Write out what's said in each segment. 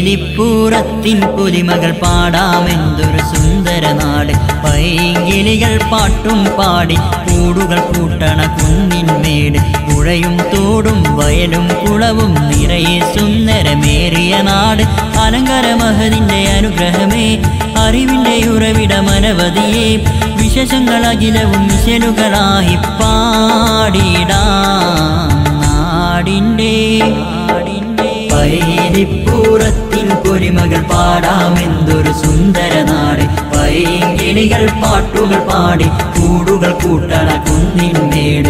പൈലിപ്പൂറത്തിൻ പുലിമകൾ പാടാമെന്തൊരു സുന്ദര നാട് പൈങ്കിളികൾ പാട്ടും പാടി കൂടുകൾ കൂട്ടണ കുന്നിന്മേട് പുഴയും തോടും വയലും കുളവും നിറയെ സുന്ദരമേറിയ നാട് അലങ്കാര മഹതിന്റെ അനുഗ്രഹമേ അറിവിന്റെ ഉറവിടമനവധിയെ വിശേഷങ്ങൾ അഖിലവും മിശലുകളായി പാടിടാം നാടിൻ്റെ പൈരിപ്പൂറത്തിൻ പൊലിമകൾ പാടാമെന്തൊരു സുന്ദര നാട് പൈങ്കിളികൾ പാട്ടുകൾ പാടി കൂടുകൾ കൂട്ടണ കുന്നിന്മേട്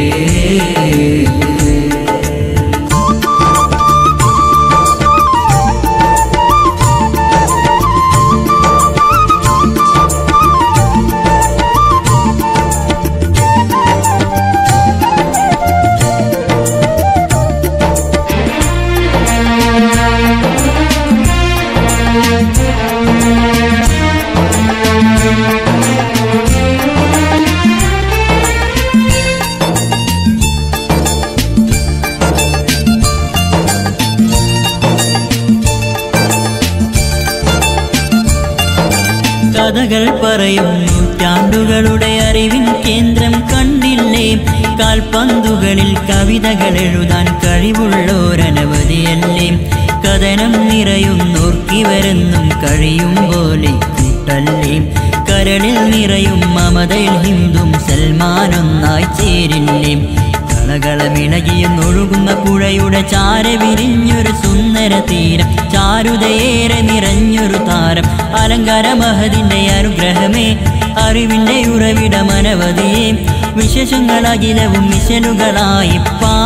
കഥകൾ പറയും നൂറ്റാണ്ടുകളുടെ അറിവിൻ കേന്ദ്രം കണ്ടില്ലേ കാൽപന്തുകളിൽ കവിതകൾ എഴുതാൻ കഴിവുള്ളോരനവധിയല്ലേ കഥനം നിറയുന്നോർക്കിവരെന്നും കഴിയും പോലെ കിട്ടല്ലേ കരളിൽ നിറയും മമതയിൽ ഹിന്ദും സൽമാനൊന്നായി ചേരില്ലേ കളകളമിളകിയെന്നൊഴുകുന്ന പുഴയുടെ ചാര വിരിഞ്ഞൊരു സുന്ദര തീരം ചാരുതയേറെ നിറഞ്ഞൊരു താരം അലങ്കാര മഹതിന്റെ അനുഗ്രഹമേ അറിവിന്റെ ഉറവിടമനവധിയെ വിശേഷങ്ങളകിലവും മിശലുകളായി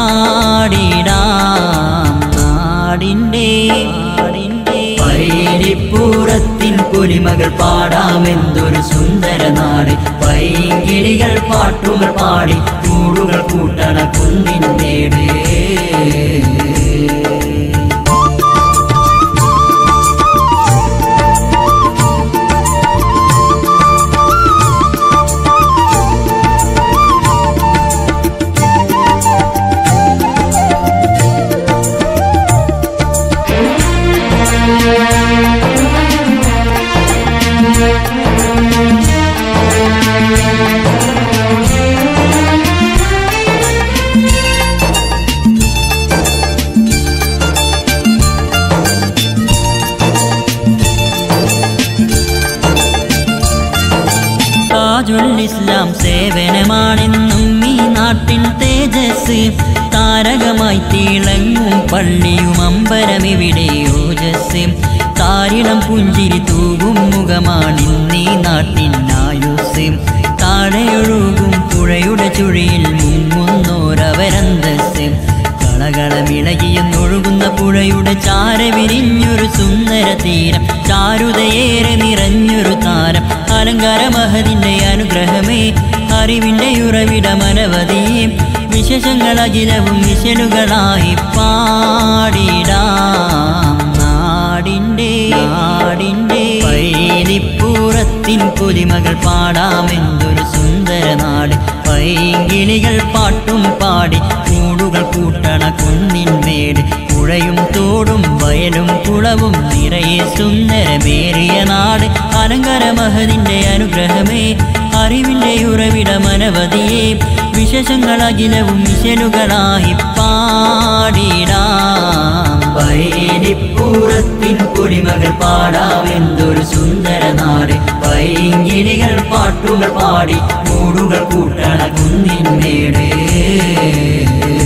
പാടിടാം നാടിൻ്റെ പൈരിപ്പൂറത്തിൻ പൊലിമകൾ പാടാമെന്തൊരു സുന്ദര നാട് പൈങ്കിളികൾ പാട്ടുകൾ പാടി കൂടുകൾ കൂട്ടണ കുന്നിന്മേട് താജുൽ ഇസ്ലാം സേവനമാണെന്നും ഈ നാട്ടിൻ തേജസ് താരകമായി തിളങ്ങും പള്ളിയും അമ്പരമിവിടെ ഓജസ് താരിളം പുഞ്ചിരി തൂകും മുഖമാണിന്നീ നാട്ടിൻ ആയുസ് താഴെയൊഴുകും പുഴയുടെ ചുഴിയിൽ മുങ്ങുന്നോരവരന്തസ് കളകളമിളകിയെന്നൊഴുകുന്ന പുഴയുടെ ചാര വിരിഞ്ഞൊരു സുന്ദര തീരം ചാരുതയേറെ നിറഞ്ഞൊരു താരം അലങ്കാര മഹതിന്റെ അനുഗ്രഹമേ അറിവിന്റെ ഉറവിടമനവധിയെ വിശേഷങ്ങളകിലവും വിശലുകളായി പാടിടാം നാടിൻ്റെ നാടിൻ്റെ പൈലിപ്പൂറത്തിൻ പൊലിമകൾ പാടാമെന്തൊരു സുന്ദര നാട് പൈങ്കിളികൾ പാട്ടും പാടി കൂടുകൾ കൂട്ടണ കുന്നിന്മേട് പുഴയും തോടും വയലും കുളവും നിറയെ സുന്ദരമേറിയ നാട് അലങ്കാര മഹതിന്റെ അനുഗ്രഹമേ അറിവിന്റെ ഉറവിടമനവധിയെ വിശേഷങ്ങളകിലവും മിശലുകളായി പാടിടാം പൈലിപ്പൂറത്തിൻ പൊലിമകൾ പാടാമെന്തൊരു സുന്ദര നാട് പൈങ്കിളികൾ പാട്ടുകൾ പാടി കൂടുകൾ കൂട്ടണ കുന്നിന്മേട്